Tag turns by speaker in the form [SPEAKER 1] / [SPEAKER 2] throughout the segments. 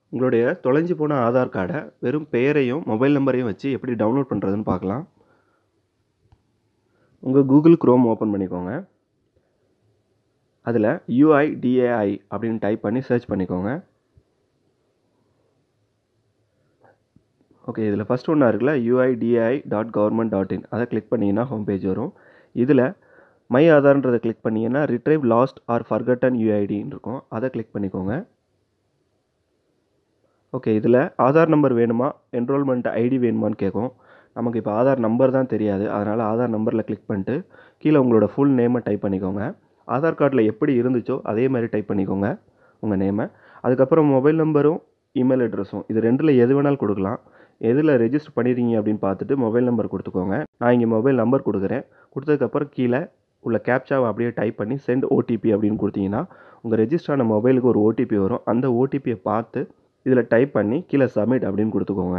[SPEAKER 1] உங்களுடைய தொலைஞ்சு போன ஆதார் கார்டை வெறும் பெயரையும் மொபைல் நம்பரையும் வச்சு எப்படி டவுன்லோட் பண்ணுறதுன்னு பார்க்கலாம் உங்கள் கூகுள் குரோம் ஓப்பன் பண்ணிக்கோங்க அதில் யூஐடிஏஐ அப்படின்னு டைப் பண்ணி சர்ச் பண்ணிக்கோங்க ஓகே இதில் ஃபஸ்ட் ஒன்றா இருக்குல்ல UIDAI dot government dot in அதை கிளிக் பண்ணிங்கன்னா ஹோம் பேஜ் வரும் இதில் மை ஆதார்ன்றதை கிளிக் பண்ணிங்கன்னா ரிட்ரைவ் லாஸ்ட் ஆர் ஃபர்கட்டன் யூஐடின்னு இருக்கும் அதை கிளிக் பண்ணிக்கோங்க ஓகே இதில் ஆதார் நம்பர் வேணுமா என்ரோல்மெண்ட் ஐடி வேணுமான்னு கேட்கும் நமக்கு இப்போ ஆதார் நம்பர் தான் தெரியாது அதனால் ஆதார் நம்பரில் கிளிக் பண்ணிட்டு கீழே உங்களோட ஃபுல் நேமை டைப் பண்ணிக்கோங்க ஆதார் கார்டில் எப்படி இருந்துச்சோ அதே மாதிரி டைப் பண்ணிக்கோங்க உங்கள் நேமை அதுக்கப்புறம் மொபைல் நம்பரும் இமெயில் அட்ரஸும் இது ரெண்டில் எது வேணாலும் கொடுக்கலாம் எதில் ரெஜிஸ்டர் பண்ணிடுறீங்க அப்படின்னு பார்த்துட்டு மொபைல் நம்பர் கொடுத்துக்கோங்க நான் இங்கே மொபைல் நம்பர் கொடுக்குறேன் கொடுத்ததுக்கப்புறம் கீழே உள்ள கேப்சாவை அப்படியே டைப் பண்ணி சென்ட் ஓடிபி அப்படின்னு கொடுத்தீங்கன்னா உங்கள் ரெஜிஸ்டர் ஆன மொபைலுக்கு ஒரு ஓடிபி வரும் அந்த ஓடிபியை பார்த்து இதில் டைப் பண்ணி கீழே சப்மிட் அப்படின்னு கொடுத்துக்கோங்க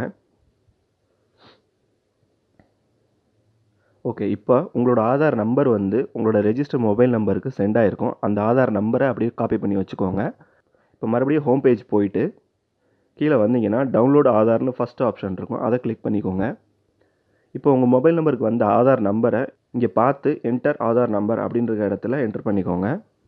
[SPEAKER 1] ஓகே இப்போ உங்களோட ஆதார் நம்பர் வந்து உங்களோட ரெஜிஸ்டர் மொபைல் நம்பருக்கு சென்ட் ஆகிருக்கும் அந்த ஆதார் நம்பரை அப்படியே காப்பி பண்ணி வச்சுக்கோங்க இப்போ மறுபடியும் ஹோம் பேஜ் போயிட்டு கீழே வந்தீங்கன்னா டவுன்லோட் ஆதார்னு ஃபஸ்ட்டு ஆப்ஷன் இருக்கும் அதை கிளிக் பண்ணிக்கோங்க இப்போ உங்கள் மொபைல் நம்பருக்கு வந்த ஆதார் நம்பரை இங்கே பார்த்து என்டர் ஆதார் நம்பர் அப்படின்ற இடத்துல என்டர் பண்ணிக்கோங்க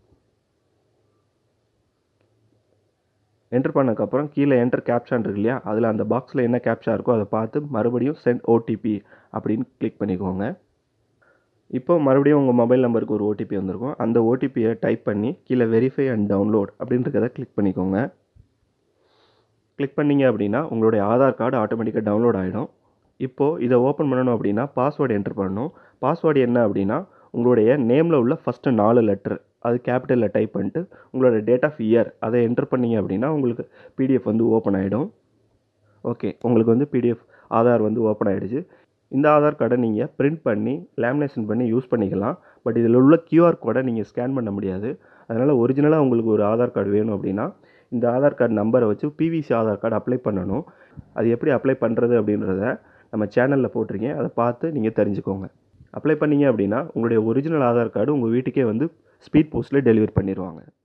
[SPEAKER 1] என்டர் பண்ணதுக்கப்புறம் கீழே என்டர் கேப்ஷான் இருக்கு இல்லையா அதில் அந்த பாக்ஸில் என்ன கேப்ஷா இருக்கோ அதை பார்த்து மறுபடியும் சென்ட் ஓடிபி அப்படின்னு கிளிக் பண்ணிக்கோங்க இப்போ மறுபடியும் உங்கள் மொபைல் நம்பருக்கு ஒரு ஓடிபி வந்திருக்கும் அந்த ஓடிபியை டைப் பண்ணி கீழே வெரிஃபை அண்ட் டவுன்லோட் அப்படின்றத கிளிக் பண்ணிக்கோங்க கிளிக் பண்ணிங்க அப்படின்னா உங்களுடைய ஆதார் கார்டு ஆட்டோமேட்டிக்காக டவுன்லோட் ஆகிடும் இப்போது இதை ஓப்பன் பண்ணணும் அப்படின்னா பாஸ்வேர்டு என்டர் பண்ணணும் பாஸ்வேர்டு என்ன அப்படின்னா உங்களுடைய நேமில் உள்ள ஃபஸ்ட்டு நாலு லெட்ரு அது கேபிட்டலில் டைப் பண்ணிட்டு உங்களோட டேட் ஆஃப் இயர் அதை என்டர் பண்ணிங்க அப்படின்னா உங்களுக்கு பிடிஎஃப் வந்து ஓப்பன் ஆகிடும் ஓகே உங்களுக்கு வந்து பிடிஎஃப் ஆதார் வந்து ஓப்பன் ஆகிடுச்சு இந்த ஆதார் கார்டை நீங்கள் பிரிண்ட் பண்ணி லேமினேஷன் பண்ணி யூஸ் பண்ணிக்கலாம் பட் இதில் உள்ள கியூஆர் கோடை நீங்கள் ஸ்கேன் பண்ண முடியாது அதனால் ஒரிஜினலாக உங்களுக்கு ஒரு ஆதார் கார்டு வேணும் அப்படின்னா இந்த ஆதார் கார்டு நம்பரை வச்சு பிவிசி ஆதார் கார்டு அப்ளை பண்ணணும் அது எப்படி அப்ளை பண்ணுறது அப்படின்றத நம்ம சேனலில் போட்டிருக்கேன் அதை பார்த்து நீங்கள் தெரிஞ்சுக்கோங்க அப்ளை பண்ணிங்க அப்படின்னா உங்களுடைய ஒரிஜினல் ஆதார் கார்டு உங்கள் வீட்டுக்கே வந்து ஸ்பீட் போஸ்ட்டில் டெலிவரி பண்ணிடுவாங்க